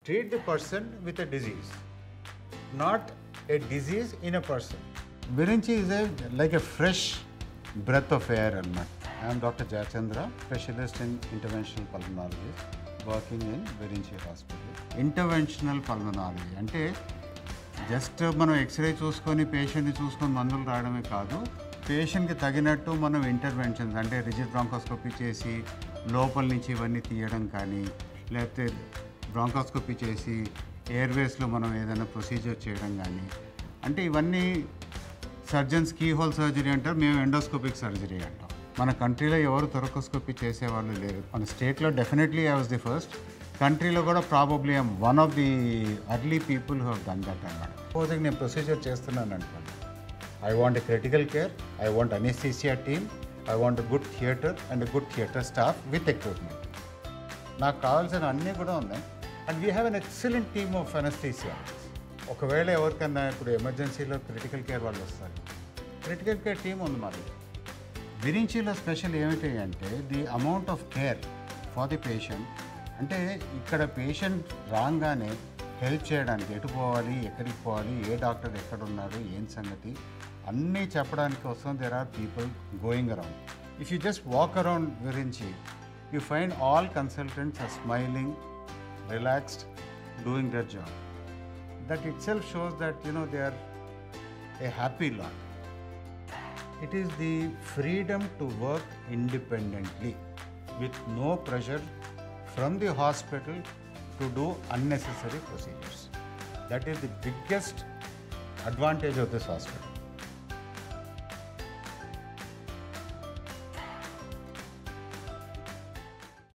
treat the person with a disease, not a disease in a person. Virinchi is a like a fresh breath of air అన్నమాట I'm doctor Jayachandra specialist in interventional pulmonology working in Virinchi hospital interventional pulmonology అంటే just మనం x ray చూసుకొని పేషెంట్ని చూసుకొని మందులు రాయడమే కాదు పేషెంట్కి తగినట్టు మనం ఇంటర్వెన్షన్స్ అంటే రిజిడ్ బ్రాంకోస్కోపీ చేసి లోపల నుంచి ఇవన్నీ తీయడం కానీ లేకపోతే బ్రాంకోస్కోపీ చేసి ఎయిర్వేస్లో మనం ఏదైనా ప్రొసీజర్ చేయడం కానీ అంటే ఇవన్నీ సర్జన్స్ కీ హోల్ సర్జరీ అంటారు మేము ఎండోస్కోపిక్ సర్జరీ అంటాం మన కంట్రీలో ఎవరు థొరకోస్కోపీ చేసేవాళ్ళు లేరు మన స్టేట్లో definitely I was the first కంట్రీలో కూడా probably I'm one of the early people who హన్ దట్ అనమాట సపోజింగ్ నేను ప్రొసీజర్ చేస్తున్నాను అనుకోండి I want a critical care I want anaesthesia team I want good theatre and good theatre staff with equipment నాకు కావాల్సిన అన్నీ కూడా ఉన్నాయి and we have an excellent team of anaesthesia ఒకవేళ ఎవరికన్నా ఇప్పుడు ఎమర్జెన్సీలో క్రిటికల్ కేర్ వాళ్ళు వస్తారు క్రిటికల్ కేర్ టీం ఉంది మరి విరించిలో స్పెషల్ ఏమిటి అంటే the amount of care for the patient అంటే ఇక్కడ పేషెంట్ రాగానే హెల్ప్ చేయడానికి ఎటు పోవాలి ఎక్కడికి పోవాలి ఏ డాక్టర్ ఎక్కడ ఉన్నారు ఏం సంగతి అన్నీ చెప్పడానికి కోసం there are people going around if you just walk around గురించి you find all consultants are smiling relaxed doing their job that itself shows that you know they are a happy lot it is the freedom to work independently with no pressure from the hospital to do unnecessary procedures that is the biggest advantage of this hospital